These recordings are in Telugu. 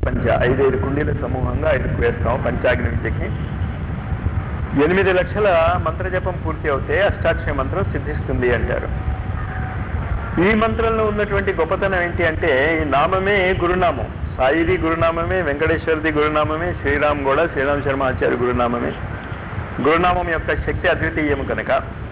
పంచ ఐదైదు కుండీల సమూహంగా ఐదుకు వేస్తాం పంచాగ్ని విద్యకి ఎనిమిది లక్షల మంత్రజపం పూర్తి అవుతే అష్టాక్షర మంత్రం సిద్ధిస్తుంది అంటారు ఈ మంత్రంలో ఉన్నటువంటి గొప్పతనం ఏంటి అంటే ఈ నామమే గురునామం సాయిది గురునామమే వెంకటేశ్వరది గురునామమే శ్రీరామ్ కూడా శ్రీరామ్ శర్మ ఆచార్య గురునామమే గురునామం యొక్క శక్తి అద్వితీయం కనుక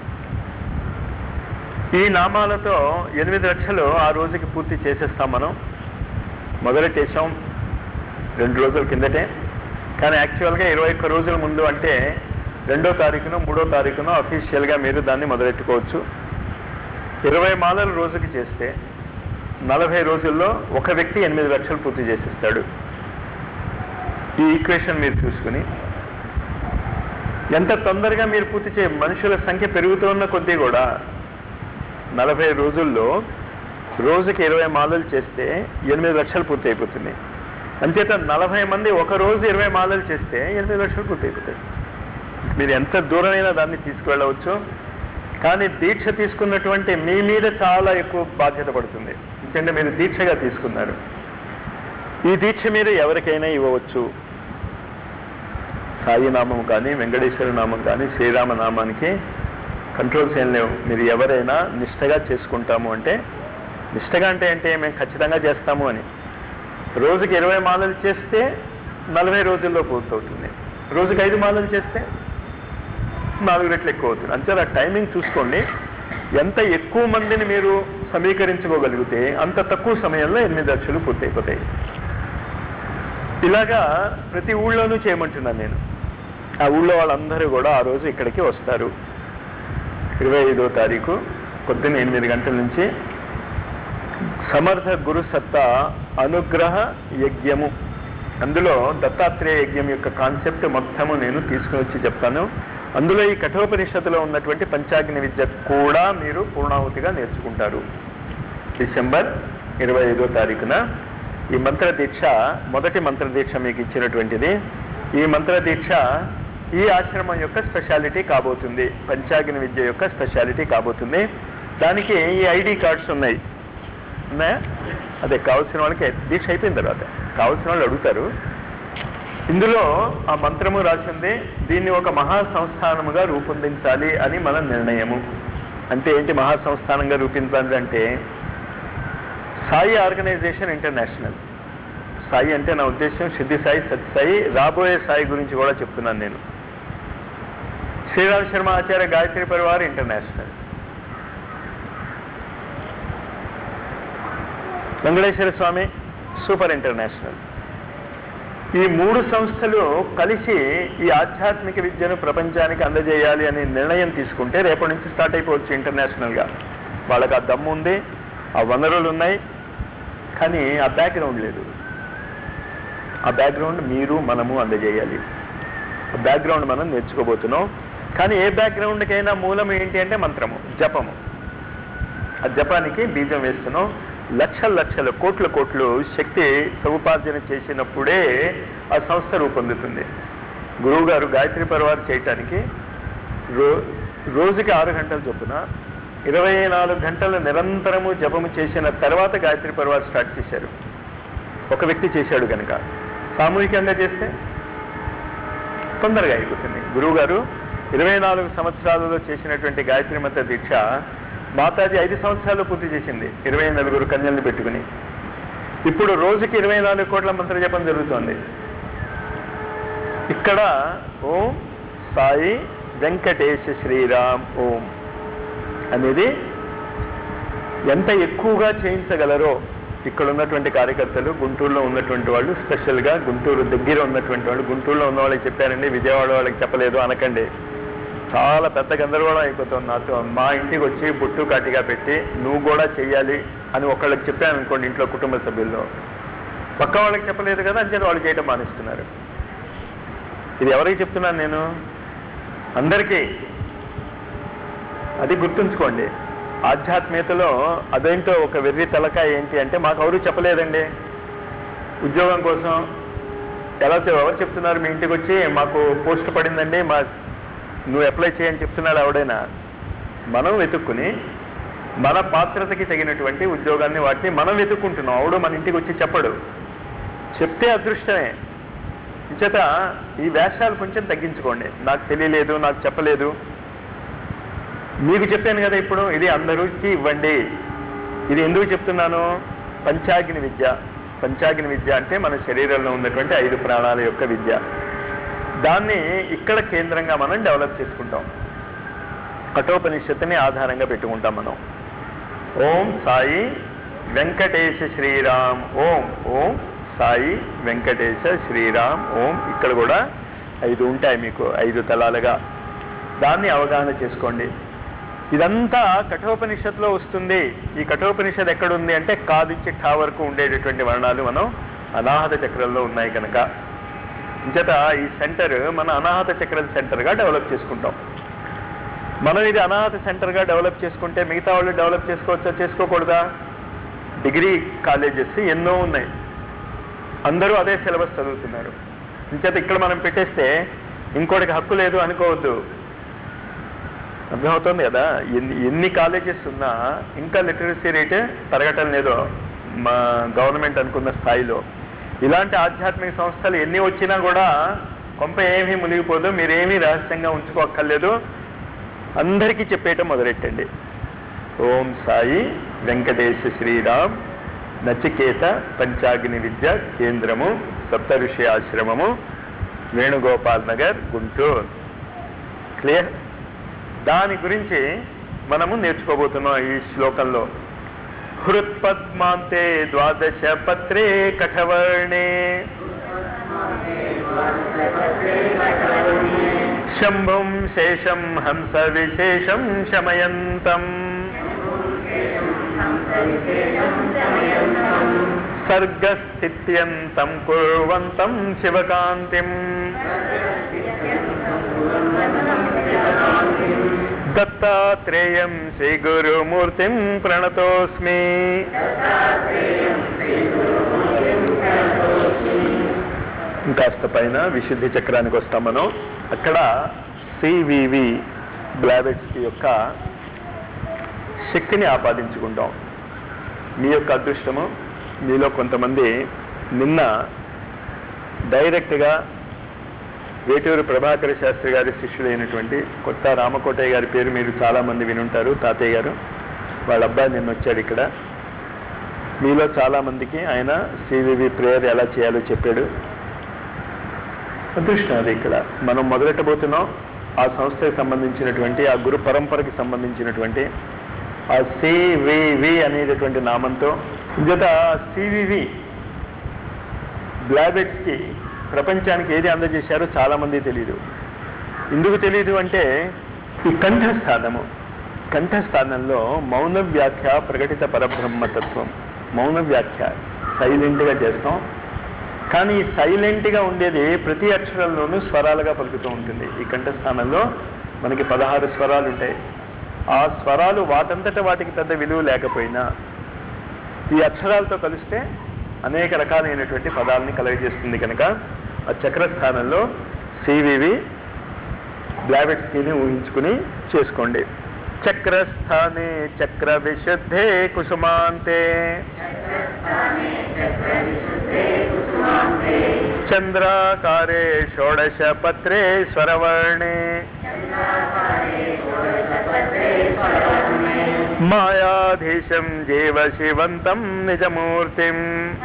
ఈ నామాలతో ఎనిమిది లక్షలు ఆ రోజుకి పూర్తి చేసేస్తాం మనం మొదలెట్టేసాం రెండు రోజుల కిందటే కానీ యాక్చువల్గా ఇరవై ఒక్క రోజుల ముందు అంటే రెండో తారీఖున మూడో తారీఖున అఫీషియల్గా మీరు దాన్ని మొదలెట్టుకోవచ్చు ఇరవై మాలలు రోజుకి చేస్తే నలభై రోజుల్లో ఒక వ్యక్తి ఎనిమిది లక్షలు పూర్తి చేసేస్తాడు ఈ ఈక్వేషన్ మీరు చూసుకుని ఎంత తొందరగా మీరు పూర్తి చే మనుషుల సంఖ్య పెరుగుతున్న కొద్దీ కూడా నలభై రోజుల్లో రోజుకి ఇరవై మాలలు చేస్తే ఎనిమిది లక్షలు పూర్తి అయిపోతుంది అంచేత నలభై మంది ఒక రోజు ఇరవై మాలలు చేస్తే ఎనిమిది లక్షలు పూర్తి అయిపోతాయి మీరు ఎంత దూరమైనా దాన్ని తీసుకువెళ్ళవచ్చు కానీ దీక్ష తీసుకున్నటువంటి మీ మీద చాలా ఎక్కువ బాధ్యత పడుతుంది ఎందుకంటే మీరు దీక్షగా తీసుకున్నారు ఈ దీక్ష మీరు ఎవరికైనా ఇవ్వవచ్చు సాయి నామం కానీ వెంకటేశ్వర నామం కానీ శ్రీరామ నామానికి కంట్రోల్స్ ఏం లేవు మీరు ఎవరైనా నిష్టగా చేసుకుంటాము అంటే నిష్టగా అంటే ఏంటి మేము ఖచ్చితంగా చేస్తాము అని రోజుకి ఇరవై మాలలు చేస్తే నలభై రోజుల్లో పూర్తవుతుంది రోజుకి ఐదు మాలలు చేస్తే నాలుగు రెట్లు ఎక్కువ అవుతుంది అంతే ఆ టైమింగ్ చూసుకోండి ఎంత ఎక్కువ మందిని మీరు సమీకరించుకోగలిగితే అంత తక్కువ సమయంలో ఎనిమిది లక్షలు పూర్తయిపోతాయి ఇలాగా ప్రతి ఊళ్ళోనూ చేయమంటున్నాను నేను ఆ ఊళ్ళో వాళ్ళందరూ కూడా ఆ రోజు ఇక్కడికి వస్తారు ఇరవై ఐదో తారీఖు పొద్దున్న ఎనిమిది గంటల నుంచి సమర్థ గురు సత్తా అనుగ్రహ యజ్ఞము అందులో దత్తాత్రేయ యజ్ఞం యొక్క కాన్సెప్ట్ మొత్తము నేను తీసుకుని వచ్చి చెప్తాను అందులో ఈ కఠోపనిషత్తులో ఉన్నటువంటి పంచాగ్ని విద్య కూడా మీరు పూర్ణాహుతిగా నేర్చుకుంటారు డిసెంబర్ ఇరవై ఐదో తారీఖున ఈ మంత్ర దీక్ష మొదటి మంత్ర దీక్ష మీకు ఇచ్చినటువంటిది ఈ మంత్ర దీక్ష ఈ ఆశ్రమం యొక్క స్పెషాలిటీ కాబోతుంది పంచాగ్ని విద్య యొక్క స్పెషాలిటీ కాబోతుంది దానికి ఈ ఐడి కార్డ్స్ ఉన్నాయి ఉన్నాయా అదే కావాల్సిన వాళ్ళకి దీక్ష అయిపోయిన తర్వాత కావాల్సిన వాళ్ళు అడుగుతారు ఇందులో ఆ మంత్రము రాసింది దీన్ని ఒక మహా సంస్థానముగా రూపొందించాలి అని మన నిర్ణయము అంటే ఏంటి మహా సంస్థానంగా రూపించాలి అంటే సాయి ఆర్గనైజేషన్ ఇంటర్నేషనల్ సాయి అంటే నా ఉద్దేశం సిద్ధి సాయి సత్సాయి రాబోయే సాయి గురించి కూడా చెప్తున్నాను నేను Sriram Sharma Acharya Gayatri Parivar International Venkateswara Swami super International ఈ మూడు సంస్థలు కలిసి ఈ ఆధ్యాత్మిక విద్యను ప్రపంచానికి అందజేయాలి అనే నిర్ణయం తీసుకుంటే రేపటి నుంచి స్టార్ట్ అయిపోవచ్చు ఇంటర్నేషనల్గా వాళ్ళకి ఆ దమ్ము ఉంది ఆ వనరులు ఉన్నాయి కానీ ఆ బ్యాక్గ్రౌండ్ లేదు ఆ బ్యాక్గ్రౌండ్ మీరు మనము అందజేయాలి ఆ బ్యాక్గ్రౌండ్ మనం నేర్చుకోబోతున్నాం కానీ ఏ బ్యాక్గ్రౌండ్కైనా మూలం ఏంటి అంటే మంత్రము జపము ఆ జపానికి బీజం వేస్తున్నాం లక్షల లక్షల కోట్ల కోట్లు శక్తి సముపార్జన చేసినప్పుడే ఆ సంస్థ రూపొందుతుంది గురువు గారు గాయత్రి పరివార్ చేయటానికి రో రోజుకి ఆరు గంటల చొప్పున ఇరవై నాలుగు గంటలు నిరంతరము జపము చేసిన తర్వాత గాయత్రి పరివార్ స్టార్ట్ చేశారు ఒక వ్యక్తి చేశాడు కనుక సామూహికంగా చేస్తే తొందరగా అయిపోతుంది గురువు గారు ఇరవై నాలుగు సంవత్సరాలలో చేసినటువంటి గాయత్రి మంత్ర దీక్ష మాతాజీ ఐదు సంవత్సరాలు పూర్తి చేసింది ఇరవై నలుగురు కన్యల్ని పెట్టుకుని ఇప్పుడు రోజుకి ఇరవై నాలుగు కోట్ల మంత్ర జపం జరుగుతోంది ఇక్కడ ఓం సాయి వెంకటేశ శ్రీరామ్ ఓం అనేది ఎంత ఎక్కువగా చేయించగలరో ఇక్కడ ఉన్నటువంటి కార్యకర్తలు గుంటూరులో ఉన్నటువంటి వాళ్ళు స్పెషల్గా గుంటూరు దగ్గర ఉన్నటువంటి వాళ్ళు గుంటూరులో ఉన్న వాళ్ళకి చెప్పారండి విజయవాడ వాళ్ళకి చెప్పలేదు అనకండి చాలా పెద్ద గందరగోళం అయిపోతుంది నాతో మా ఇంటికి వచ్చి బుట్టు కాటిగా పెట్టి నువ్వు కూడా చెయ్యాలి అని ఒకళ్ళకి చెప్పాను అనుకోండి ఇంట్లో కుటుంబ సభ్యుల్లో పక్క వాళ్ళకి చెప్పలేదు కదా అంచేత వాళ్ళు చేయటం మానేస్తున్నారు ఇది ఎవరికి చెప్తున్నాను నేను అందరికీ అది గుర్తుంచుకోండి ఆధ్యాత్మికతలో అదేంటో ఒక వెర్రి తలకాయ ఏంటి అంటే మాకు ఎవరు చెప్పలేదండి ఉద్యోగం కోసం ఎలా చె- ఎవరు చెప్తున్నారు మీ ఇంటికి వచ్చి మాకు పోస్ట్ పడిందండి మా నువ్వు అప్లై చేయని చెప్తున్నాడు ఎవడైనా మనం వెతుక్కుని మన పాత్రతకి తగినటువంటి ఉద్యోగాన్ని వాటిని మనం వెతుక్కుంటున్నాం ఆవిడ మన ఇంటికి వచ్చి చెప్పడు చెప్తే అదృష్టమే చేత ఈ వేషాలు కొంచెం తగ్గించుకోండి నాకు తెలియలేదు నాకు చెప్పలేదు మీకు చెప్పాను కదా ఇప్పుడు ఇది అందరికీ ఇవ్వండి ఇది ఎందుకు చెప్తున్నాను పంచాగ్ని విద్య పంచాగ్ని విద్య అంటే మన శరీరంలో ఉన్నటువంటి ఐదు ప్రాణాల యొక్క విద్య దాన్ని ఇక్కడ కేంద్రంగా మనం డెవలప్ చేసుకుంటాం కఠోపనిషత్తుని ఆధారంగా పెట్టుకుంటాం మనం ఓం సాయి వెంకటేశ శ్రీరామ్ ఓం ఓం సాయి వెంకటేశ శ్రీరామ్ ఓం ఇక్కడ కూడా ఐదు ఉంటాయి మీకు ఐదు తలాలుగా దాన్ని అవగాహన చేసుకోండి ఇదంతా కఠోపనిషత్తులో వస్తుంది ఈ కఠోపనిషత్ ఎక్కడుంది అంటే కాదించి ఠా వరకు ఉండేటటువంటి వర్ణాలు మనం అనాహత చక్రంలో ఉన్నాయి కనుక ఇంచేత ఈ సెంటర్ మన అనాహత చక్రం సెంటర్గా డెవలప్ చేసుకుంటాం మనం ఇది అనాహత సెంటర్గా డెవలప్ చేసుకుంటే మిగతా వాళ్ళు డెవలప్ చేసుకోవచ్చా చేసుకోకూడదా డిగ్రీ కాలేజెస్ ఎన్నో ఉన్నాయి అందరూ అదే సిలబస్ చదువుతున్నారు ఇంచేత ఇక్కడ మనం పెట్టేస్తే ఇంకోటికి హక్కు లేదు అనుకోవద్దు అర్థమవుతుంది కదా ఎన్ని ఎన్ని కాలేజెస్ ఉన్నా ఇంకా లిటరసీ రేట్ పెరగటం లేదు మా గవర్నమెంట్ అనుకున్న స్థాయిలో ఇలాంటి ఆధ్యాత్మిక సంస్థలు ఎన్ని వచ్చినా కూడా కొంప ఏమీ మునిగిపోదు మీరేమీ రహస్యంగా ఉంచుకోక్కర్లేదు అందరికీ చెప్పేయటం మొదలెట్టండి ఓం సాయి వెంకటేశ శ్రీరామ్ నచికేత పంచాగ్ని విద్య కేంద్రము సప్తఋషి ఆశ్రమము వేణుగోపాల్ నగర్ గుంటూరు క్లియర్ దాని గురించి మనము నేర్చుకోబోతున్నాం ఈ శ్లోకంలో హృత్పద్మాంతే ద్వాదశ పత్రే కఠవర్ణే శంభుం శేషం హంస విశేషం శమయంతం సర్గస్థిత్యంతం కుర్వంతం శివకాంతిం దత్తాత్రేయం శ్రీగురుమూర్తిం ప్రణతోస్మి ఇంకాస్త పైన విశుద్ధి చక్రానికి వస్తాం మనం అక్కడ సివివి బ్లాబెట్స్కి యొక్క శక్తిని ఆపాదించుకుంటాం మీ యొక్క అదృష్టము మీలో కొంతమంది నిన్న డైరెక్ట్గా వేటూరు ప్రభాకర శాస్త్రి గారి శిష్యుడైనటువంటి కొత్త రామకోటయ్య గారి పేరు మీరు చాలామంది వినుంటారు తాతయ్య గారు వాళ్ళ అబ్బాయి నిన్న వచ్చాడు ఇక్కడ మీలో చాలామందికి ఆయన సివివి ప్రేయర్ ఎలా చేయాలో చెప్పాడు అదృష్టం అది ఇక్కడ మనం మొదలెట్టబోతున్నాం ఆ సంస్థకి సంబంధించినటువంటి ఆ గురు పరంపరకి సంబంధించినటువంటి ఆ సివివి అనేటటువంటి నామంతో జత సివివి బ్లాబెట్స్కి ప్రపంచానికి ఏది అందజేశారో చాలామంది తెలియదు ఎందుకు తెలియదు అంటే ఈ కంఠస్థానము కంఠస్థానంలో మౌన వ్యాఖ్య ప్రకటిత పరబ్రహ్మతత్వం మౌన వ్యాఖ్య సైలెంట్గా చేస్తాం కానీ ఈ సైలెంట్గా ఉండేది ప్రతి అక్షరంలోనూ స్వరాలుగా పలుకుతూ ఉంటుంది ఈ కంఠస్థానంలో మనకి పదహారు స్వరాలు ఉంటాయి ఆ స్వరాలు వాటంతట వాటికి పెద్ద విలువ లేకపోయినా ఈ అక్షరాలతో కలిస్తే అనేక రకాలైనటువంటి పదాలని కలగజేస్తుంది కనుక ఆ చక్రస్థానంలో సివివి బ్లాబెట్స్కిని ఊహించుకుని చేసుకోండి చక్రస్థానే చక్ర విశుద్ధే కుసుమాంతే చంద్రాకారే షోడశ పత్రే స్వరవర్ణే మాయాధీశం జీవ శివంతం నిజమూర్తిం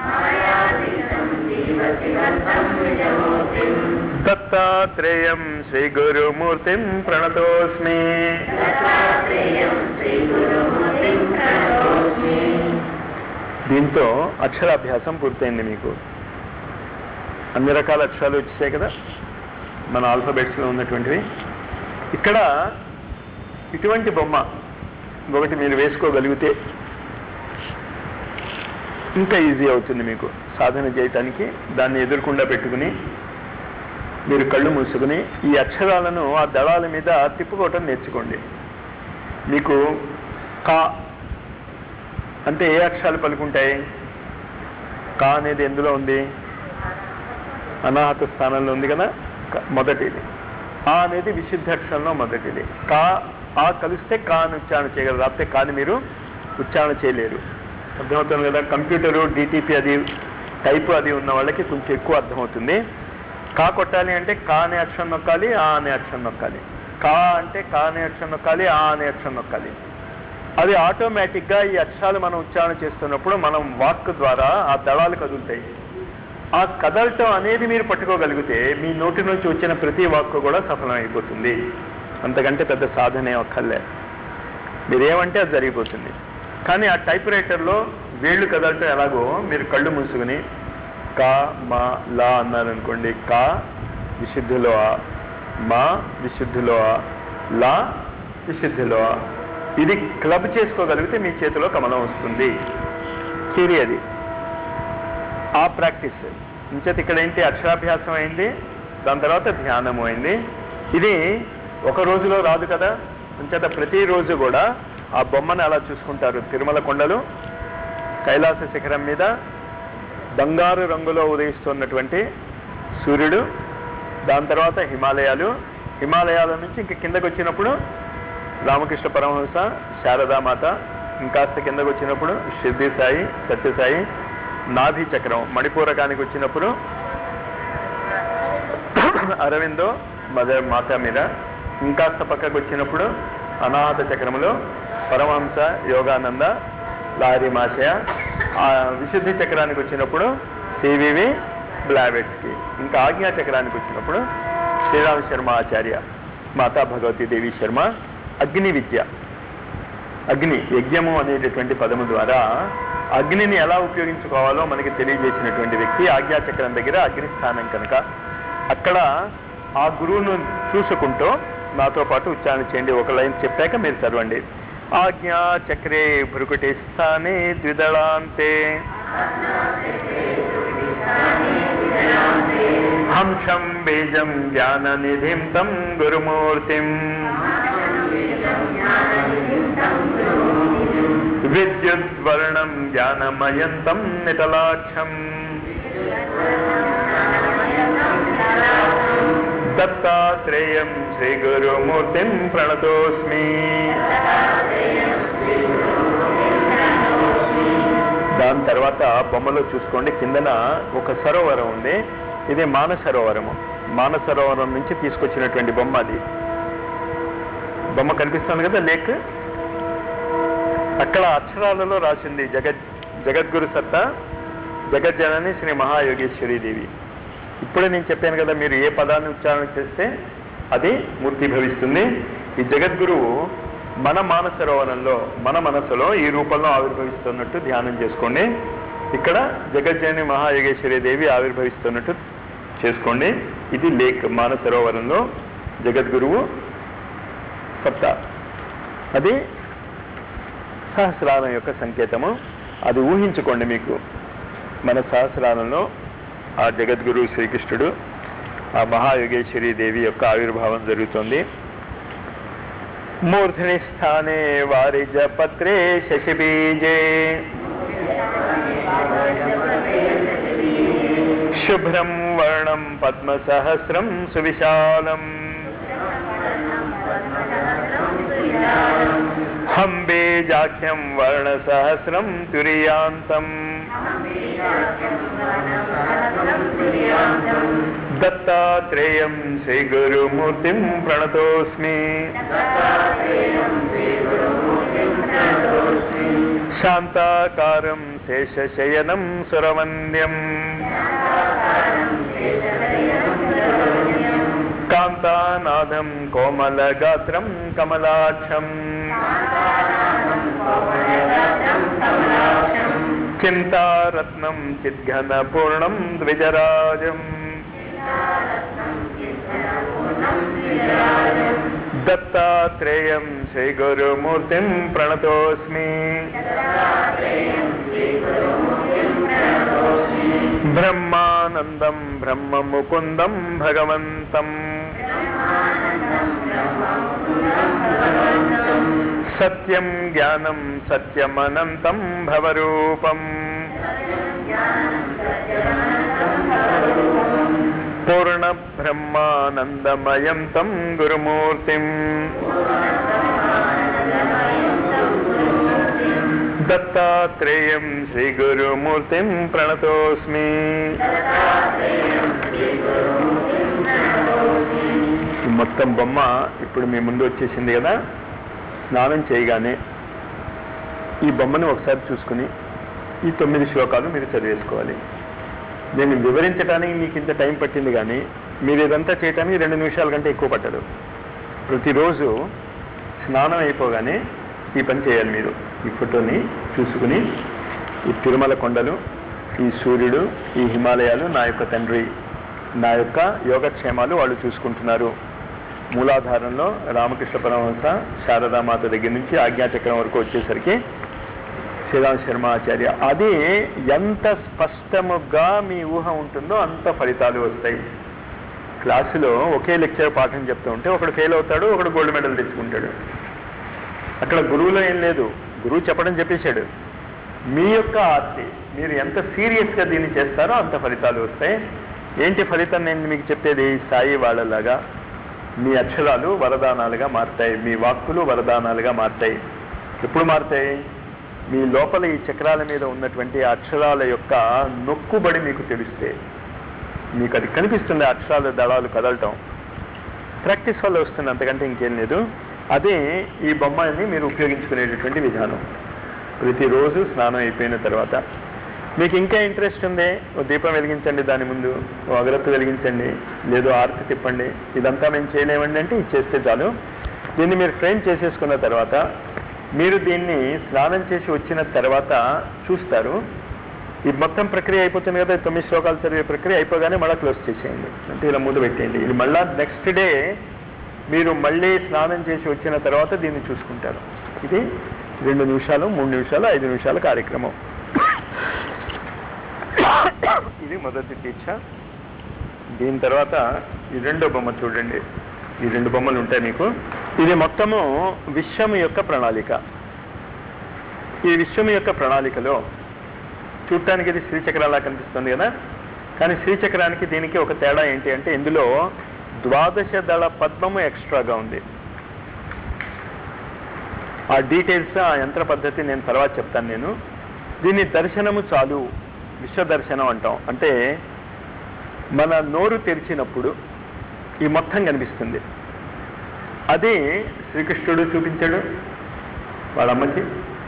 దత్తాత్రేయం శ్రీగురుమూర్తిం ప్రణతోస్మి దీంతో అక్షరాభ్యాసం పూర్తయింది మీకు అన్ని రకాల అక్షరాలు వచ్చేసాయి కదా మన ఆల్ఫాబెట్స్లో ఉన్నటువంటివి ఇక్కడ ఇటువంటి బొమ్మ ఒకటి మీరు వేసుకోగలిగితే ఇంకా ఈజీ అవుతుంది మీకు సాధన చేయటానికి దాన్ని ఎదుర్కొండా పెట్టుకుని మీరు కళ్ళు మూసుకుని ఈ అక్షరాలను ఆ దళాల మీద తిప్పుకోవటం నేర్చుకోండి మీకు కా అంటే ఏ అక్షరాలు పలుకుంటాయి కా అనేది ఎందులో ఉంది అనాహత స్థానంలో ఉంది కదా క- మొదటిది ఆ అనేది విశుద్ధ అక్షరంలో మొదటిది కా ఆ కలిస్తే కా అని ఉచ్చారణ చేయగలరు లేకపోతే కాని మీరు ఉచ్చారణ చేయలేరు అర్థమవుతుంది కదా కంప్యూటరు డిటిపి అది టైపు అది ఉన్న వాళ్ళకి కొంచెం ఎక్కువ అర్థమవుతుంది కా కొట్టాలి అంటే కా అనే అక్షరం నొక్కాలి ఆ అనే అక్షరం నొక్కాలి కా అంటే కా అనే అక్షరం నొక్కాలి ఆ అనే అక్షరం నొక్కాలి అది ఆటోమేటిక్గా ఈ అక్షరాలు మనం ఉచ్చారణ చేస్తున్నప్పుడు మనం వాక్ ద్వారా ఆ దళాలు కదులుతాయి ఆ కదలటం అనేది మీరు పట్టుకోగలిగితే మీ నోటి నుంచి వచ్చిన ప్రతి వాక్కు కూడా సఫలమైపోతుంది అంతకంటే పెద్ద సాధనే ఒక్కర్లే మీరేమంటే అది జరిగిపోతుంది కానీ ఆ టైప్ రైటర్లో వేళ్ళు కదలటం ఎలాగో మీరు కళ్ళు మూసుకుని కా మా లా అన్నారనుకోండి కా విశుద్ధిలో ఆ, మా విశుద్ధిలో ఆ, లా విశుద్ధిలో ఆ. ఇది క్లబ్ చేసుకోగలిగితే మీ చేతిలో కమలం వస్తుంది థియరీ అది ఆ ప్రాక్టీస్ ఇంచేత ఇక్కడ ఏంటి అక్షరాభ్యాసం అయింది దాని తర్వాత ధ్యానము అయింది ఇది ఒక రోజులో రాదు కదా ఇంచేత ప్రతిరోజు కూడా ఆ బొమ్మను అలా చూసుకుంటారు తిరుమల కొండలు కైలాస శిఖరం మీద బంగారు రంగులో ఉదయిస్తున్నటువంటి సూర్యుడు దాని తర్వాత హిమాలయాలు హిమాలయాల నుంచి ఇంక కిందకు వచ్చినప్పుడు రామకృష్ణ పరమహంస శారదామాత ఇంకాస్త కిందకు వచ్చినప్పుడు షిర్ది సాయి సత్యసాయి నాభి చక్రం మణిపూరకానికి వచ్చినప్పుడు అరవిందో మదర్ మాత మీద ఇంకాస్త పక్కకు వచ్చినప్పుడు అనాహత చక్రములో పరమహంస యోగానంద లారీ మాషయ ఆ విశుద్ధి చక్రానికి వచ్చినప్పుడు సివివి బ్లావెట్స్కి ఇంకా ఆజ్ఞా చక్రానికి వచ్చినప్పుడు శ్రీరామ శర్మ ఆచార్య మాతా భగవతి దేవి శర్మ అగ్ని విద్య అగ్ని యజ్ఞము అనేటటువంటి పదము ద్వారా అగ్నిని ఎలా ఉపయోగించుకోవాలో మనకి తెలియజేసినటువంటి వ్యక్తి ఆజ్ఞాచక్రం దగ్గర అగ్ని స్థానం కనుక అక్కడ ఆ గురువును చూసుకుంటూ నాతో పాటు ఉచ్చారణ చేయండి ఒక లైన్ చెప్పాక మీరు చదవండి ఆజ్ఞా చక్రే భృకుటి స్థానే ద్విదళాంతే హంసం బీజం జ్ఞాన నిధిం తం గురుమూర్తిం విద్యుద్వర్ణం జ్ఞానమయంతం నిటలాక్షం దత్తాత్రేయం శ్రీగురుమూర్తిం ప్రణతోస్మి దాని తర్వాత బొమ్మలో చూసుకోండి కిందన ఒక సరోవరం ఉంది ఇది మానసరోవరము మానసరోవరం నుంచి తీసుకొచ్చినటువంటి బొమ్మ అది బొమ్మ కనిపిస్తుంది కదా లేక్ అక్కడ అక్షరాలలో రాసింది జగత్ జగద్గురు సత్తా జగజ్జనని శ్రీ మహాయోగేశ్వరి దేవి ఇప్పుడే నేను చెప్పాను కదా మీరు ఏ పదాన్ని ఉచ్చారణ చేస్తే అది మూర్తి భవిస్తుంది ఈ జగద్గురువు మన మానసరోవరంలో మన మనసులో ఈ రూపంలో ఆవిర్భవిస్తున్నట్టు ధ్యానం చేసుకోండి ఇక్కడ జగజ్జనని మహాయోగేశ్వరి దేవి ఆవిర్భవిస్తున్నట్టు చేసుకోండి ఇది లేక్ మానసరోవరంలో జగద్గురువు సప్తా అది సహస్రారం యొక్క సంకేతము అది ఊహించుకోండి మీకు మన సహస్రారంలో ఆ జగద్గురు శ్రీకృష్ణుడు ఆ మహాయోగేశ్వరి దేవి యొక్క ఆవిర్భావం జరుగుతుంది మూర్ధని స్థానే వారిజ పత్రే శశిబీజే శుభ్రం వర్ణం పద్మసహస్రం సువిశాలం హంబేజాఖ్యం వర్ణసహస్రం తురియాంతం దత్తాత్రేయం శ్రీగురుమూర్తిం ప్రణతోస్మి శాంతాకారం శేషశయనం సురవంద్యం కాంతానాదం కోమలగాత్రం కమలాక్షం చింతారత్నం చిద్ఘనపూర్ణం ద్విజరాజం దత్తాత్రేయం శ్రీగురుమూర్తిం ప్రణతోస్మి బ్రహ్మానందం బ్రహ్మముకుందం భగవంతం సత్యం జ్ఞానం సత్యమనంతం భవరూపం పూర్ణ బ్రహ్మానందమయం తం గురుమూర్తిం దత్తాత్రేయం శ్రీ గురుమూర్తిం ప్రణతోస్మి ఈ మొత్తం బొమ్మ ఇప్పుడు మీ ముందు వచ్చేసింది కదా స్నానం చేయగానే ఈ బొమ్మను ఒకసారి చూసుకుని ఈ తొమ్మిది శ్లోకాలు మీరు చదివేసుకోవాలి నేను వివరించడానికి మీకు ఇంత టైం పట్టింది కానీ మీరు ఇదంతా చేయడానికి రెండు నిమిషాల కంటే ఎక్కువ పట్టదు ప్రతిరోజు స్నానం అయిపోగానే ఈ పని చేయాలి మీరు ఈ ఫోటోని చూసుకుని ఈ తిరుమల కొండలు ఈ సూర్యుడు ఈ హిమాలయాలు నా యొక్క తండ్రి నా యొక్క యోగక్షేమాలు వాళ్ళు చూసుకుంటున్నారు మూలాధారంలో రామకృష్ణ పరమహంస శారదామాత దగ్గర నుంచి ఆజ్ఞాచక్రం వరకు వచ్చేసరికి శ్రీరామ్ శర్మ ఆచార్య అది ఎంత స్పష్టముగా మీ ఊహ ఉంటుందో అంత ఫలితాలు వస్తాయి క్లాసులో ఒకే లెక్చర్ పాఠం చెప్తూ ఉంటే ఒకడు ఫెయిల్ అవుతాడు ఒకడు గోల్డ్ మెడల్ తెచ్చుకుంటాడు అక్కడ గురువులో ఏం లేదు గురువు చెప్పడం చెప్పేశాడు మీ యొక్క ఆర్తి మీరు ఎంత సీరియస్గా దీన్ని చేస్తారో అంత ఫలితాలు వస్తాయి ఏంటి ఫలితం నేను మీకు చెప్పేది సాయి వాళ్ళలాగా మీ అక్షరాలు వరదానాలుగా మారుతాయి మీ వాక్కులు వరదానాలుగా మారుతాయి ఎప్పుడు మారుతాయి మీ లోపల ఈ చక్రాల మీద ఉన్నటువంటి ఆ అక్షరాల యొక్క నొక్కుబడి మీకు తెలిస్తే మీకు అది కనిపిస్తుంది ఆ అక్షరాల దళాలు కదలటం ప్రాక్టీస్ వల్ల వస్తుంది అంతకంటే ఇంకేం లేదు అదే ఈ బొమ్మని మీరు ఉపయోగించుకునేటటువంటి విధానం ప్రతిరోజు స్నానం అయిపోయిన తర్వాత మీకు ఇంకా ఇంట్రెస్ట్ ఉంది ఓ దీపం వెలిగించండి దాని ముందు ఓ అగరత్తు వెలిగించండి లేదో ఆర్తి తిప్పండి ఇదంతా మేము చేయలేమండి అంటే ఇది చేస్తే చాలు దీన్ని మీరు ఫ్రేమ్ చేసేసుకున్న తర్వాత మీరు దీన్ని స్నానం చేసి వచ్చిన తర్వాత చూస్తారు ఈ మొత్తం ప్రక్రియ అయిపోతుంది కదా ఈ తొమ్మిది శ్లోకాలు చదివే ప్రక్రియ అయిపోగానే మళ్ళీ క్లోజ్ చేసేయండి అంటే ఇలా ముందు పెట్టేయండి ఇది మళ్ళా నెక్స్ట్ డే మీరు మళ్ళీ స్నానం చేసి వచ్చిన తర్వాత దీన్ని చూసుకుంటారు ఇది రెండు నిమిషాలు మూడు నిమిషాలు ఐదు నిమిషాల కార్యక్రమం ఇది మొదటి దీక్ష దీని తర్వాత ఈ రెండో బొమ్మ చూడండి ఈ రెండు బొమ్మలు ఉంటాయి మీకు ఇది మొత్తము విశ్వం యొక్క ప్రణాళిక ఈ విశ్వం యొక్క ప్రణాళికలో చూడటానికి ఇది శ్రీచక్రాలా కనిపిస్తుంది కదా కానీ శ్రీచక్రానికి దీనికి ఒక తేడా ఏంటి అంటే ఇందులో ద్వాదశ దళ పద్మము ఎక్స్ట్రాగా ఉంది ఆ డీటెయిల్స్ ఆ యంత్ర పద్ధతి నేను తర్వాత చెప్తాను నేను దీన్ని దర్శనము చాలు విశ్వ దర్శనం అంటాం అంటే మన నోరు తెరిచినప్పుడు ఈ మొత్తం కనిపిస్తుంది అది శ్రీకృష్ణుడు చూపించాడు వాళ్ళ అమ్మకి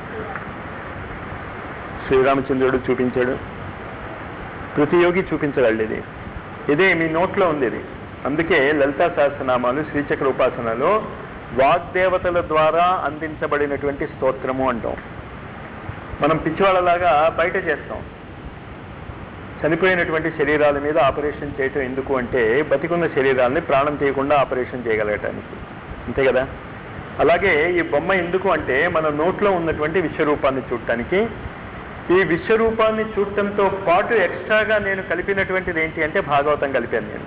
శ్రీరామచంద్రుడు చూపించాడు ప్రతి యోగి చూపించగలడు ఇది ఇదే మీ నోట్లో ఉంది ఇది అందుకే లలితా సహస్రనామాలు శ్రీచక్ర ఉపాసనలో వాగ్దేవతల ద్వారా అందించబడినటువంటి స్తోత్రము అంటాం మనం పిచ్చివాళ్ళలాగా బయట చేస్తాం చనిపోయినటువంటి శరీరాల మీద ఆపరేషన్ చేయటం ఎందుకు అంటే బతికున్న శరీరాల్ని ప్రాణం చేయకుండా ఆపరేషన్ చేయగలగటానికి అంతే కదా అలాగే ఈ బొమ్మ ఎందుకు అంటే మన నోట్లో ఉన్నటువంటి విశ్వరూపాన్ని చూడటానికి ఈ విశ్వరూపాన్ని చూడటంతో పాటు ఎక్స్ట్రాగా నేను కలిపినటువంటిది ఏంటి అంటే భాగవతం కలిపాను నేను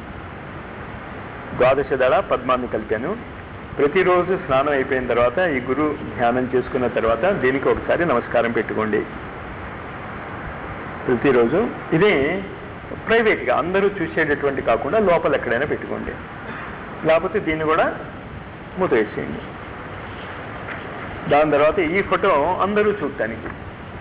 ద్వాదశ దళ పద్మాన్ని కలిపాను ప్రతిరోజు స్నానం అయిపోయిన తర్వాత ఈ గురు ధ్యానం చేసుకున్న తర్వాత దీనికి ఒకసారి నమస్కారం పెట్టుకోండి ప్రతిరోజు ఇది ప్రైవేట్గా అందరూ చూసేటటువంటి కాకుండా లోపల ఎక్కడైనా పెట్టుకోండి లేకపోతే దీన్ని కూడా మూతవేసేయండి దాని తర్వాత ఈ ఫోటో అందరూ చూడటానికి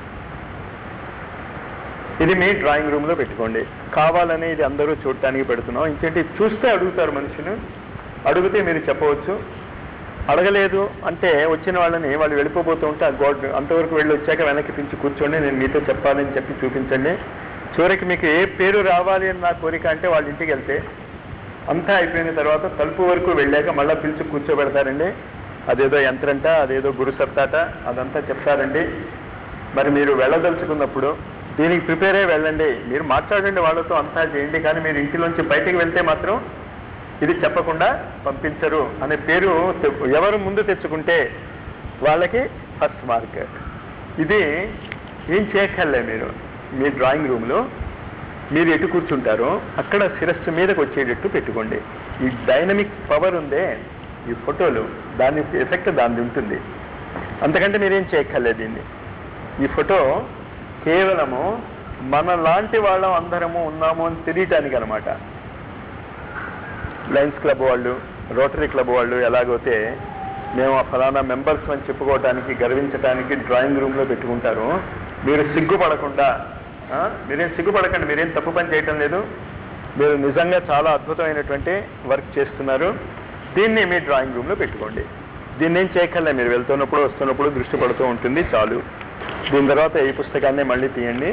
ఇది మీ డ్రాయింగ్ రూమ్లో పెట్టుకోండి కావాలని ఇది అందరూ చూడటానికి పెడుతున్నాం ఇంకేంటి చూస్తే అడుగుతారు మనుషులు అడిగితే మీరు చెప్పవచ్చు అడగలేదు అంటే వచ్చిన వాళ్ళని వాళ్ళు వెళ్ళిపోబోతూ ఉంటే ఆ గోడ్ అంతవరకు వెళ్ళి వచ్చాక వెనక్కి పిలిచి కూర్చోండి నేను మీతో చెప్పాలని చెప్పి చూపించండి చివరికి మీకు ఏ పేరు రావాలి అని నా కోరిక అంటే వాళ్ళ ఇంటికి వెళ్తే అంతా అయిపోయిన తర్వాత తలుపు వరకు వెళ్ళాక మళ్ళీ పిలిచి కూర్చోబెడతారండి అదేదో యంత్రంట అదేదో గురుసత్తాట అదంతా చెప్తారండి మరి మీరు వెళ్ళదలుచుకున్నప్పుడు దీనికి ప్రిపేర్ అయ్యి వెళ్ళండి మీరు మాట్లాడండి వాళ్ళతో అంతా చేయండి కానీ మీరు ఇంటిలోంచి బయటికి వెళ్తే మాత్రం ఇది చెప్పకుండా పంపించరు అనే పేరు తె- ఎవరు ముందు తెచ్చుకుంటే వాళ్ళకి ఫస్ట్ మార్క్ ఇది ఏం చేయక్కర్లే మీరు మీ డ్రాయింగ్ రూమ్లో మీరు ఎటు కూర్చుంటారో అక్కడ శిరస్సు మీదకి వచ్చేటట్టు పెట్టుకోండి ఈ డైనమిక్ పవర్ ఉందే ఈ ఫోటోలు దాని ఎఫెక్ట్ దాని ఉంటుంది అంతకంటే మీరేం చేయక్కర్లేదు దీన్ని ఈ ఫోటో కేవలము మన లాంటి వాళ్ళం అందరము ఉన్నాము అని తెలియటానికి అనమాట లయన్స్ క్లబ్ వాళ్ళు రోటరీ క్లబ్ వాళ్ళు ఎలాగైతే మేము ఆ ఫలానా మెంబర్స్ అని చెప్పుకోవడానికి గర్వించడానికి డ్రాయింగ్ రూమ్లో పెట్టుకుంటారు మీరు సిగ్గుపడకుండా ఆ, మీరేం సిగ్గుపడకండి మీరేం తప్పు పని చేయటం లేదు మీరు నిజంగా చాలా అద్భుతమైనటువంటి వర్క్ చేస్తున్నారు దీన్ని మీ డ్రాయింగ్ రూమ్లో పెట్టుకోండి దీన్ని ఏం చేయక్కర్లే మీరు వెళ్తున్నప్పుడు వస్తున్నప్పుడు దృష్టి పడుతూ ఉంటుంది చాలు దీని తర్వాత ఈ పుస్తకాన్ని మళ్ళీ తీయండి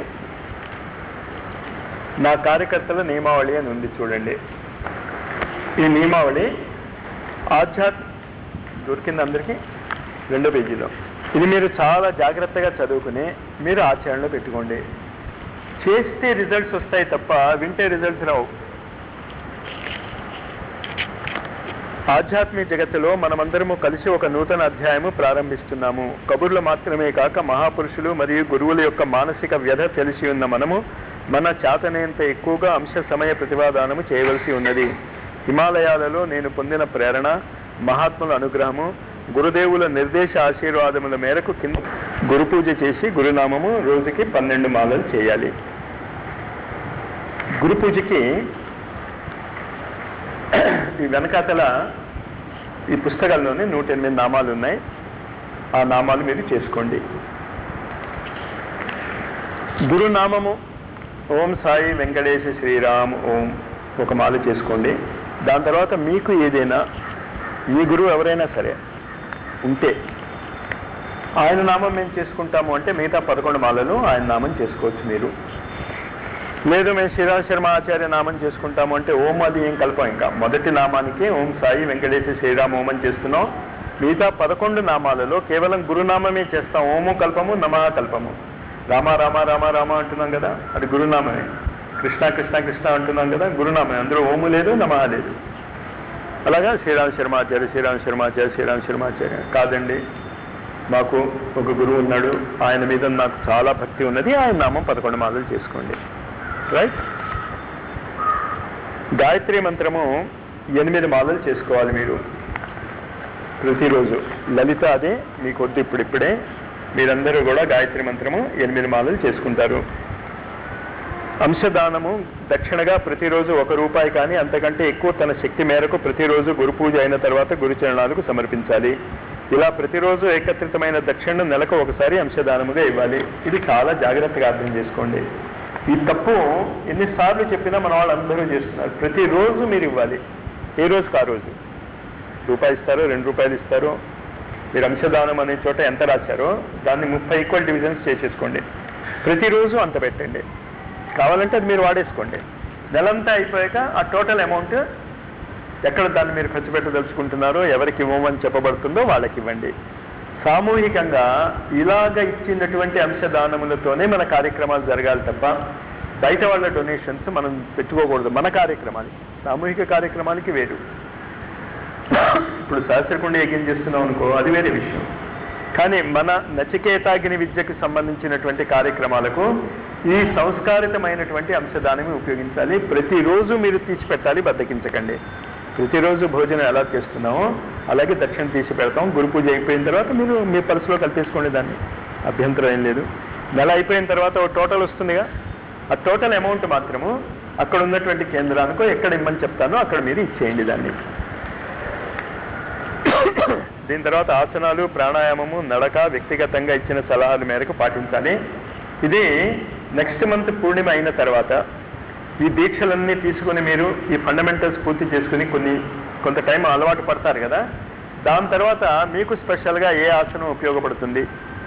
నా కార్యకర్తల నియమావళి అని ఉంది చూడండి ఈ నియమావళి ఆధ్యాత్ దొరికింది అందరికీ రెండో పేజీలో ఇది మీరు చాలా జాగ్రత్తగా చదువుకుని మీరు ఆచరణలో పెట్టుకోండి చేస్తే రిజల్ట్స్ వస్తాయి తప్ప వింటే రిజల్ట్స్ రావు ఆధ్యాత్మిక జగత్తులో మనమందరము కలిసి ఒక నూతన అధ్యాయము ప్రారంభిస్తున్నాము కబుర్లు మాత్రమే కాక మహాపురుషులు మరియు గురువుల యొక్క మానసిక వ్యధ తెలిసి ఉన్న మనము మన చేతనేంత ఎక్కువగా అంశ సమయ ప్రతిపాదనము చేయవలసి ఉన్నది హిమాలయాలలో నేను పొందిన ప్రేరణ మహాత్ముల అనుగ్రహము గురుదేవుల నిర్దేశ ఆశీర్వాదముల మేరకు కింద గురు పూజ చేసి గురునామము రోజుకి పన్నెండు మాలలు చేయాలి గురు పూజకి ఈ వెనకాతల ఈ పుస్తకాల్లోనే నూట ఎనిమిది నామాలు ఉన్నాయి ఆ నామాలు మీరు చేసుకోండి గురునామము ఓం సాయి వెంకటేశ శ్రీరామ్ ఓం ఒక మాల చేసుకోండి దాని తర్వాత మీకు ఏదైనా మీ గురువు ఎవరైనా సరే ఉంటే ఆయన నామం మేము చేసుకుంటాము అంటే మిగతా పదకొండు మాలలు ఆయన నామం చేసుకోవచ్చు మీరు లేదు మేము శ్రీరామ్ శర్మ ఆచార్య నామం చేసుకుంటాము అంటే ఓం అది ఏం కల్పం ఇంకా మొదటి నామానికి ఓం సాయి వెంకటేశ్వర శ్రీరామ్ ఓం అని చేస్తున్నాం మిగతా పదకొండు నామాలలో కేవలం గురునామమే చేస్తాం ఓము కల్పము నమః కల్పము రామ రామ రామ రామ అంటున్నాం కదా అది గురునామమే కృష్ణ కృష్ణ కృష్ణ అంటున్నాం కదా గురునామమే అందులో ఓము లేదు నమః లేదు అలాగా శ్రీరామ్ శర్మాచార్య శ్రీరామ్ శర్మాచార్య శ్రీరామ్ శర్మాచార్య కాదండి మాకు ఒక గురువు ఉన్నాడు ఆయన మీద నాకు చాలా భక్తి ఉన్నది ఆయన నామం పదకొండు మాలలు చేసుకోండి రైట్ గాయత్రి మంత్రము ఎనిమిది మాలలు చేసుకోవాలి మీరు ప్రతిరోజు లలిత అదే మీకు వద్దు ఇప్పుడిప్పుడే మీరందరూ కూడా గాయత్రి మంత్రము ఎనిమిది మాలలు చేసుకుంటారు అంశదానము దక్షిణగా ప్రతిరోజు ఒక రూపాయి కానీ అంతకంటే ఎక్కువ తన శక్తి మేరకు ప్రతిరోజు గురు పూజ అయిన తర్వాత గురుచరణాలకు సమర్పించాలి ఇలా ప్రతిరోజు ఏకత్రితమైన దక్షిణను నెలకు ఒకసారి అంశదానముగా ఇవ్వాలి ఇది చాలా జాగ్రత్తగా అర్థం చేసుకోండి ఈ తప్పు ఎన్నిసార్లు చెప్పినా మన వాళ్ళందరూ చేస్తున్నారు ప్రతిరోజు మీరు ఇవ్వాలి ఏ రోజుకి ఆ రోజు రూపాయి ఇస్తారు రెండు రూపాయలు ఇస్తారు మీరు అంశదానం అనే చోట ఎంత రాశారో దాన్ని ముప్పై ఈక్వల్ డివిజన్స్ చేసేసుకోండి ప్రతిరోజు అంత పెట్టండి కావాలంటే అది మీరు వాడేసుకోండి నెలంతా అయిపోయాక ఆ టోటల్ అమౌంట్ ఎక్కడ దాన్ని మీరు ఖర్చు పెట్టదలుచుకుంటున్నారో ఎవరికి ఇవ్వమని చెప్పబడుతుందో వాళ్ళకి ఇవ్వండి సామూహికంగా ఇలాగ ఇచ్చినటువంటి అంశదానములతోనే మన కార్యక్రమాలు జరగాలి తప్ప బయట వాళ్ళ డొనేషన్స్ మనం పెట్టుకోకూడదు మన కార్యక్రమాలు సామూహిక కార్యక్రమాలకి వేరు ఇప్పుడు శాస్త్రకుండ యజ్ఞం చేస్తున్నాం అనుకో అది వేరే విషయం కానీ మన నచికేతాగ్ని విద్యకు సంబంధించినటువంటి కార్యక్రమాలకు ఈ సంస్కారితమైనటువంటి అంశదానమే ఉపయోగించాలి ప్రతిరోజు మీరు తీసి పెట్టాలి బద్దకించకండి ప్రతిరోజు భోజనం ఎలా చేస్తున్నామో అలాగే దక్షిణ తీసి పెడతాం గురు పూజ అయిపోయిన తర్వాత మీరు మీ పర్సులో కలిపేసుకోండి దాన్ని అభ్యంతరం ఏం లేదు నెల అయిపోయిన తర్వాత ఒక టోటల్ వస్తుందిగా ఆ టోటల్ అమౌంట్ మాత్రము అక్కడ ఉన్నటువంటి కేంద్రానికో ఎక్కడ ఇమ్మని చెప్తానో అక్కడ మీరు ఇచ్చేయండి దాన్ని దీని తర్వాత ఆసనాలు ప్రాణాయామము నడక వ్యక్తిగతంగా ఇచ్చిన సలహాల మేరకు పాటించాలి ఇది నెక్స్ట్ మంత్ పూర్ణిమ అయిన తర్వాత ఈ దీక్షలన్నీ తీసుకుని మీరు ఈ ఫండమెంటల్స్ పూర్తి చేసుకుని కొన్ని కొంత టైం అలవాటు పడతారు కదా దాని తర్వాత మీకు స్పెషల్గా ఏ ఆసనం ఉపయోగపడుతుంది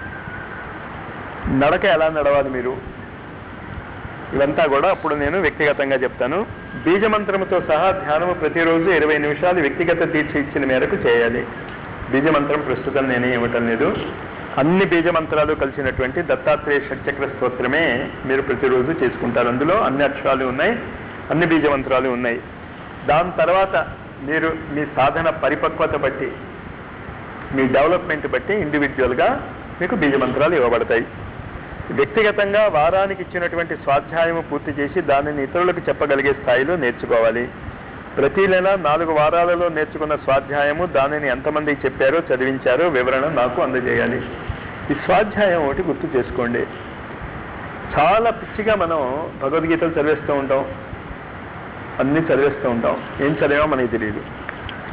నడక ఎలా నడవాలి మీరు ఇవంతా కూడా అప్పుడు నేను వ్యక్తిగతంగా చెప్తాను బీజమంత్రముతో సహా ధ్యానము ప్రతిరోజు ఇరవై నిమిషాలు వ్యక్తిగత దీక్ష ఇచ్చిన మేరకు చేయాలి బీజమంత్రం ప్రస్తుతం నేనే ఇవ్వటం లేదు అన్ని బీజమంత్రాలు కలిసినటువంటి దత్తాత్రేయ షట్చక్ర స్తోత్రమే మీరు ప్రతిరోజు చేసుకుంటారు అందులో అన్ని అక్షరాలు ఉన్నాయి అన్ని బీజమంత్రాలు ఉన్నాయి దాని తర్వాత మీరు మీ సాధన పరిపక్వత బట్టి మీ డెవలప్మెంట్ బట్టి ఇండివిజువల్గా మీకు బీజమంత్రాలు ఇవ్వబడతాయి వ్యక్తిగతంగా వారానికి ఇచ్చినటువంటి స్వాధ్యాయము పూర్తి చేసి దానిని ఇతరులకు చెప్పగలిగే స్థాయిలో నేర్చుకోవాలి ప్రతి నెల నాలుగు వారాలలో నేర్చుకున్న స్వాధ్యాయము దానిని ఎంతమందికి చెప్పారో చదివించారో వివరణ నాకు అందజేయాలి ఈ స్వాధ్యాయం ఒకటి గుర్తు చేసుకోండి చాలా పిచ్చిగా మనం భగవద్గీతలు చదివేస్తూ ఉంటాం అన్నీ చదివేస్తూ ఉంటాం ఏం చదివామో మనకి తెలియదు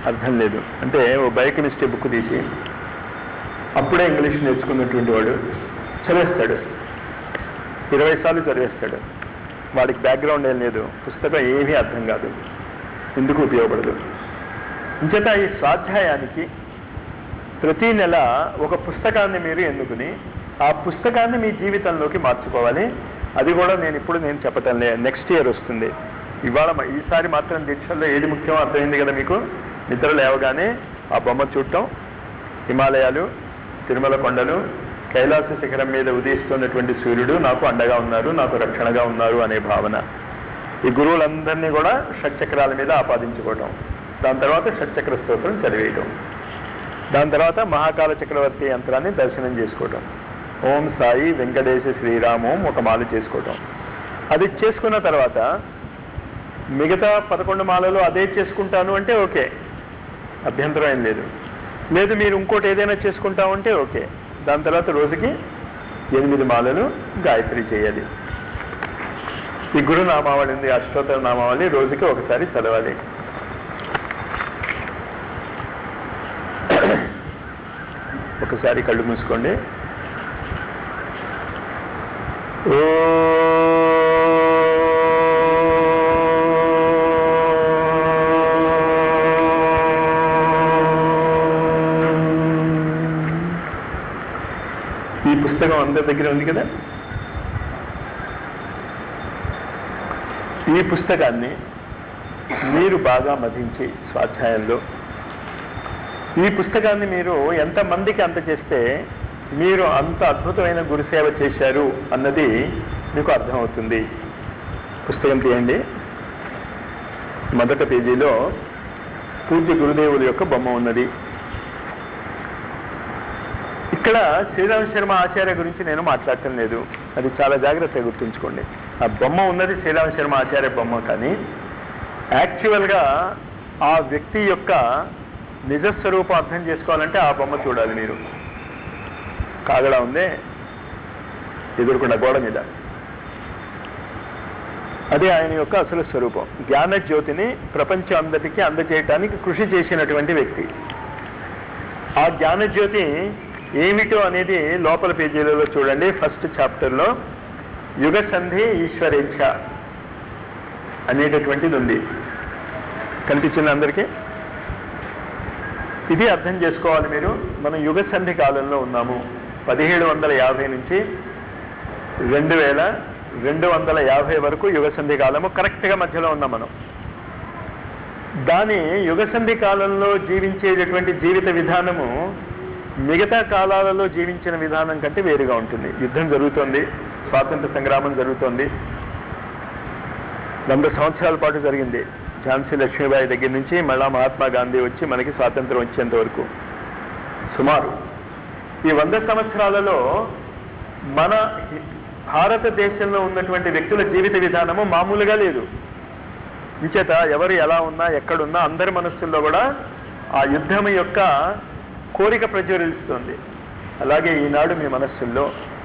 అర్థం లేదు అంటే ఓ బయోకెమిస్ట్రీ బుక్ తీసి అప్పుడే ఇంగ్లీష్ నేర్చుకున్నటువంటి వాడు చదివేస్తాడు ఇరవై సార్లు చదివేస్తాడు వాడికి బ్యాక్గ్రౌండ్ ఏం లేదు పుస్తకం ఏమీ అర్థం కాదు ఎందుకు ఉపయోగపడదు ఇంచేత ఈ స్వాధ్యాయానికి ప్రతి నెల ఒక పుస్తకాన్ని మీరు ఎన్నుకుని ఆ పుస్తకాన్ని మీ జీవితంలోకి మార్చుకోవాలి అది కూడా నేను ఇప్పుడు నేను చెప్పటం లే నెక్స్ట్ ఇయర్ వస్తుంది ఇవాళ మ- ఈసారి మాత్రం దీక్షల్లో ఏది ముఖ్యమో అర్థమైంది కదా మీకు నిద్ర లేవగానే ఆ బొమ్మ చూడటం హిమాలయాలు తిరుమల కొండలు కైలాస శిఖరం మీద ఉదయిస్తున్నటువంటి సూర్యుడు నాకు అండగా ఉన్నారు నాకు రక్షణగా ఉన్నారు అనే భావన ఈ గురువులందరినీ కూడా షట్చక్రాల మీద ఆపాదించుకోవటం దాని తర్వాత షట్చక్ర స్తోత్రం చదివేయటం దాని తర్వాత మహాకాల చక్రవర్తి యంత్రాన్ని దర్శనం చేసుకోవటం ఓం సాయి వెంకటేశ శ్రీరామ్ ఓం ఒక మాల చేసుకోవటం అది చేసుకున్న తర్వాత మిగతా పదకొండు మాలలు అదే చేసుకుంటాను అంటే ఓకే అభ్యంతరం ఏం లేదు లేదు మీరు ఇంకోటి ఏదైనా చేసుకుంటాం అంటే ఓకే దాని తర్వాత రోజుకి ఎనిమిది మాలలు గాయత్రి చేయాలి ఈ గురు నామావళి ఉంది అష్టోత్తర నామావళి రోజుకి ఒకసారి చదవాలి ఒకసారి కళ్ళు మూసుకోండి ఈ పుస్తకం అందరి దగ్గర ఉంది కదా ఈ పుస్తకాన్ని మీరు బాగా మధించి స్వాధ్యాయంలో ఈ పుస్తకాన్ని మీరు ఎంతమందికి అంత చేస్తే మీరు అంత అద్భుతమైన గురుసేవ చేశారు అన్నది మీకు అర్థమవుతుంది పుస్తకం తీయండి మొదటి పేజీలో పూజ్య గురుదేవుల యొక్క బొమ్మ ఉన్నది ఇక్కడ శ్రీరామ శర్మ ఆచార్య గురించి నేను మాట్లాడటం లేదు అది చాలా జాగ్రత్తగా గుర్తుంచుకోండి ఆ బొమ్మ ఉన్నది శ్రీరామ శర్మ ఆచార్య బొమ్మ కానీ యాక్చువల్గా ఆ వ్యక్తి యొక్క నిజస్వరూపం అర్థం చేసుకోవాలంటే ఆ బొమ్మ చూడాలి మీరు కాగడ ఉందే ఎదురుకున్న గోడ మీద అదే ఆయన యొక్క అసలు స్వరూపం జ్ఞాన జ్యోతిని ప్రపంచం అందరికీ అందజేయటానికి కృషి చేసినటువంటి వ్యక్తి ఆ జ్ఞాన జ్యోతి ఏమిటో అనేది లోపల పేజీలలో చూడండి ఫస్ట్ చాప్టర్లో యుగ సంధి ఈశ్వరేచ్ఛ అనేటటువంటిది ఉంది కనిపించింది అందరికీ ఇది అర్థం చేసుకోవాలి మీరు మనం యుగ సంధి కాలంలో ఉన్నాము పదిహేడు వందల యాభై నుంచి రెండు వేల రెండు వందల యాభై వరకు యుగ సంధి కాలము కరెక్ట్గా మధ్యలో ఉన్నాం మనం దాని యుగ సంధి కాలంలో జీవించేటటువంటి జీవిత విధానము మిగతా కాలాలలో జీవించిన విధానం కంటే వేరుగా ఉంటుంది యుద్ధం జరుగుతోంది స్వాతంత్ర సంగ్రామం జరుగుతోంది వంద సంవత్సరాల పాటు జరిగింది ఝాన్సీ లక్ష్మీబాయి దగ్గర నుంచి మళ్ళా మహాత్మా గాంధీ వచ్చి మనకి స్వాతంత్రం వచ్చేంత వరకు సుమారు ఈ వంద సంవత్సరాలలో మన హి- భారతదేశంలో ఉన్నటువంటి వ్యక్తుల జీవిత విధానము మామూలుగా లేదు ఇంచేత ఎవరు ఎలా ఉన్నా ఎక్కడున్నా అందరి మనస్సుల్లో కూడా ఆ యుద్ధం యొక్క కోరిక ప్రజ్వరిస్తుంది అలాగే ఈనాడు మీ మనస్సుల్లో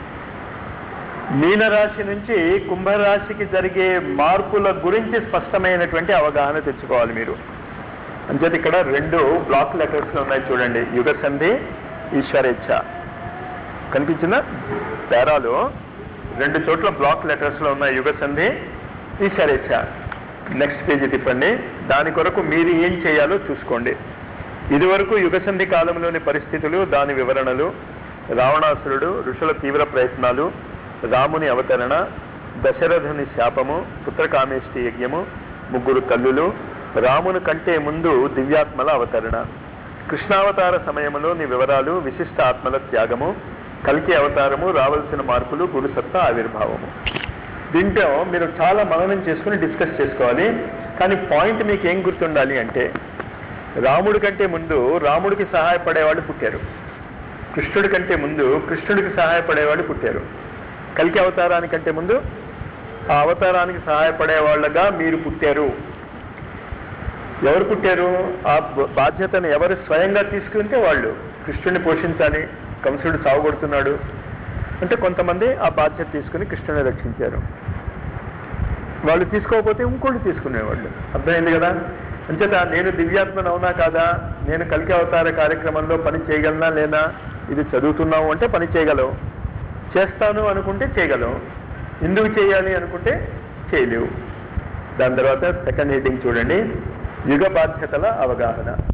మీనరాశి నుంచి కుంభరాశికి జరిగే మార్పుల గురించి స్పష్టమైనటువంటి అవగాహన తెచ్చుకోవాలి మీరు అంచేత ఇక్కడ రెండు బ్లాక్ లెటర్స్లో ఉన్నాయి చూడండి యుగ సంధి ఈశ్వరేచ్ఛ కనిపించిన పేరాలో రెండు చోట్ల బ్లాక్ లెటర్స్లో ఉన్నాయి యుగ సంధి ఈశ్వరేచ్ఛ నెక్స్ట్ పేజీ తిప్పండి దాని కొరకు మీరు ఏం చేయాలో చూసుకోండి ఇదివరకు యుగసంధి కాలంలోని పరిస్థితులు దాని వివరణలు రావణాసురుడు ఋషుల తీవ్ర ప్రయత్నాలు రాముని అవతరణ దశరథుని శాపము పుత్రకామేష్టి యజ్ఞము ముగ్గురు తల్లులు రాముని కంటే ముందు దివ్యాత్మల అవతరణ కృష్ణావతార సమయంలోని వివరాలు విశిష్ట ఆత్మల త్యాగము కల్కి అవతారము రావలసిన మార్పులు గురుసత్తా ఆవిర్భావము దీంట్లో మీరు చాలా మననం చేసుకుని డిస్కస్ చేసుకోవాలి కానీ పాయింట్ మీకు ఏం గుర్తుండాలి అంటే రాముడి కంటే ముందు రాముడికి సహాయపడేవాళ్ళు పుట్టారు కృష్ణుడి కంటే ముందు కృష్ణుడికి సహాయపడేవాళ్ళు పుట్టారు కలికి అవతారానికంటే ముందు ఆ అవతారానికి సహాయపడే వాళ్ళగా మీరు పుట్టారు ఎవరు పుట్టారు ఆ బ- బాధ్యతను ఎవరు స్వయంగా తీసుకుంటే వాళ్ళు కృష్ణుడిని పోషించాలి కంసుడు సాగుకొడుతున్నాడు అంటే కొంతమంది ఆ బాధ్యత తీసుకుని కృష్ణుని రక్షించారు వాళ్ళు తీసుకోకపోతే ఇంకోళ్ళు తీసుకునేవాళ్ళు అర్థమైంది కదా అంచేత నేను దివ్యాత్మను అవునా కాదా నేను కలికి అవతార కార్యక్రమంలో పని చేయగలనా లేదా ఇది చదువుతున్నావు అంటే పని చేయగలవు చేస్తాను అనుకుంటే చేయగలవు ఎందుకు చేయాలి అనుకుంటే చేయలేవు దాని తర్వాత సెకండ్ హెడ్డింగ్ చూడండి యుగ బాధ్యతల అవగాహన